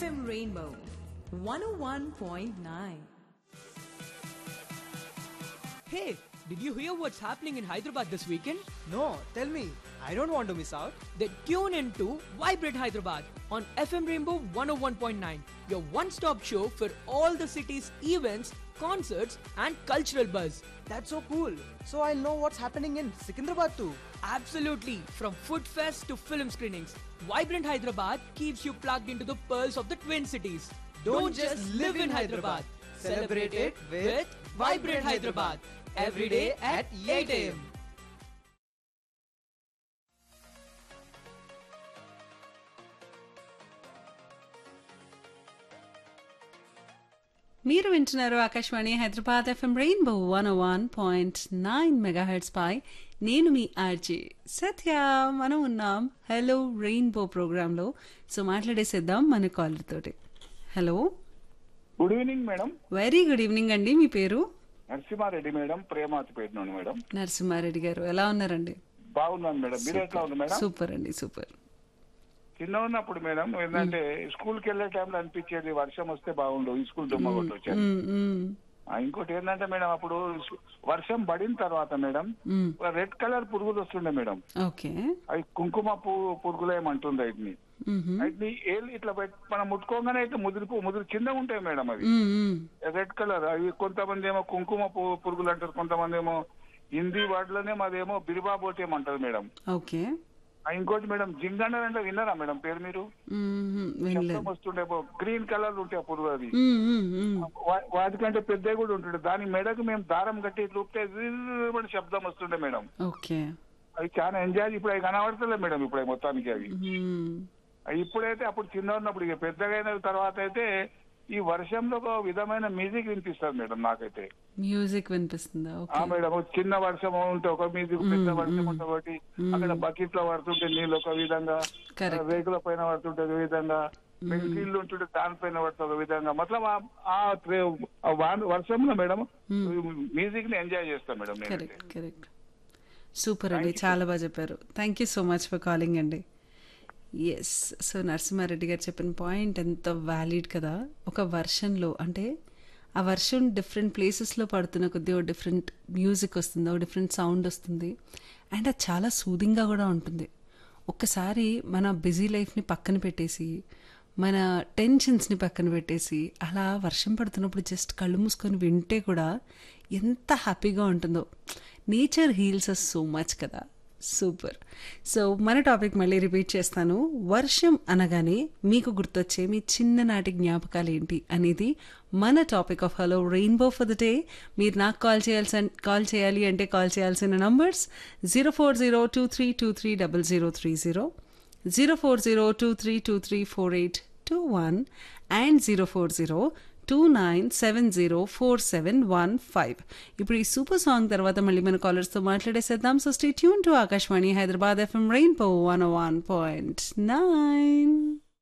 FM Rainbow 101.9. Hey, did you hear what's happening in Hyderabad this weekend? No, tell me. I don't want to miss out. Then tune in to Vibrate Hyderabad on FM Rainbow 101.9, your one stop show for all the city's events, concerts, and cultural buzz. That's so cool. So I'll know what's happening in Secunderabad too. Absolutely, from food fest to film screenings, Vibrant Hyderabad keeps you plugged into the pearls of the Twin Cities. Don't just live in Hyderabad. Celebrate it with Vibrant Hyderabad. Every day at 8 a.m. మీరు వింటున్నారు Akashvani Hyderabad FM rainbow one one point nine megahertz పై నేను మీ RJ Satya మనం ఉన్నాం hello rainbow ప్రోగ్రాంలో so మాట్లాడేసేద్దాం మన కాలర్ తోటి hello good evening madam very good evening అండి మీ పేరు నరసింహారెడ్డి మేడం ప్రేమాతిపేట నుండి మేడం నరసింహారెడ్డి గారు ఎలా ఉన్నారండి బాగున్నాను మేడం మీరు ఎట్లా ఉంది మేడం సూపర్ అండి సూపర్ చిన్న ఉన్నప్పుడు మేడం ఏంటంటే స్కూల్ కి వెళ్ళే టైంలో అనిపించేది వర్షం వస్తే బాగుండు ఈ స్కూల్ దుమ్మ కొట్టి వచ్చాను మ్మ్, మ్మ్, ఆ, ఇంకోటి ఏంటంటే మేడం అప్పుడు సు- వర్షం పడిన తర్వాత మేడం మ్మ్. రెడ్ కలర్ పురుగులు వస్తుండే మేడం ఓకే అవి కుంకుమ పువ్వు పురుగులు ఏమంటుంది వీటిని మ్మ్, వీటిని ఏళ్ళు ఇట్లా పెట్టి మనం ముట్టుకోగానే అయితే ముదిరిపు ముదిరి కింద ఉంటాయి మేడం అవి మ్మ్, మ్మ్. రెడ్ కలర్ అవి కొంతమంది ఏమో కుంకుమ పువ్వు పురుగులు అంటారు కొంతమంది ఏమో హిందీ వర్డ్లోనే మాదేమో బిరిబాబోటి ఏమంటారు మేడం ఓకే ఆ, ఇంకోటి మేడం జింగన్న అంటే విన్నారా మేడం పేరు మీరు మ్మ్, వినలేదు శబ్దం వస్తుండే గ్రీన్ కలర్ ఉంటాయి ఆ పురుగు అది మ్మ్, మ్మ్, మ్మ్. వా- వాటికంటే పెద్దవి కూడా ఉంటుండే దాని మెడకు మేము దారం కట్టి చూపితే అని శబ్దం వస్తుండే మేడం ఓకే అవి చాలా ఎంజాయ్ ఇప్పుడు అవి కనబడతలే మేడం ఇప్పుడు అవి మొత్తానికి అవి మ్మ్. అవి ఇప్పుడైతే అప్పుడు చిన్న ఉన్నప్పుడు ఇక పెద్దగా అయిన తర్వాత అయితే ఈ వర్షంలో ఒక విధమైన మ్యూజిక్ వినిపిస్తుంది మేడం నాకైతే మ్యూజిక్ వినిపిస్తుందా ఆ ఓకే మేడం ఒక చిన్న వర్షం ఉంటే ఒక మ్యూజిక్ పెద్ద వర్షం ఉంటే ఒకటి అక్కడ బకెట్ లో పడుతుంటే నీళ్ళు ఒక విధంగా Correct. రేకుల పైన పడుతుంటే ఒక విధంగా పెన్సిల్ ఉంటుంటే దానిపైన పడుతుంది ఒక విధంగా మొత్తం ఆ- ఆ ట్రే- ఆ వాన- వర్షంలో మేడం మ్యూజిక్ ని ఎంజాయ్ చేస్తాం మేడం నేను కరెక్ట్ కరెక్ట్ సూపర్ అండి చాలా బాగా చెప్పారు thank you so much for calling అండి ఎస్ సో నరసింహారెడ్డి గారు చెప్పిన పాయింట్ ఎంత వ్యాలిడ్ కదా ఒక వర్షంలో అంటే ఆ వర్షం డిఫరెంట్ ప్లేసెస్లో పడుతున్న కొద్దీ ఒక డిఫరెంట్ మ్యూజిక్ వస్తుంది ఒక డిఫరెంట్ సౌండ్ వస్తుంది అండ్ అది చాలా సూదింగ్గా కూడా ఉంటుంది ఒక్కసారి మన బిజీ లైఫ్ని పక్కన పెట్టేసి మన టెన్షన్స్ని పక్కన పెట్టేసి అలా వర్షం పడుతున్నప్పుడు జస్ట్ కళ్ళు మూసుకొని వింటే కూడా ఎంత హ్యాపీగా ఉంటుందో nature heals us so much కదా సూపర్ సో మన టాపిక్ మళ్ళీ రిపీట్ చేస్తాను వర్షం అనగానే మీకు గుర్తొచ్చే మీ చిన్ననాటి జ్ఞాపకాలు ఏంటి అనేది మన topic of hello rainbow for the day మీరు నాకు కాల్ చేయాల్సి కాల్ చేయాలి అంటే కాల్ చేయాల్సిన numbers zero four zero two three two three double zero three zero zero four zero two three two three four eight two one and zero four zero two nine seven zero four seven one five ఇప్పుడు ఈ super song తర్వాత మళ్ళీ మన కాలర్స్తో మాట్లాడేసేద్దాం so stay tune to Akashvani Hyderabad FM rainbow one one point nine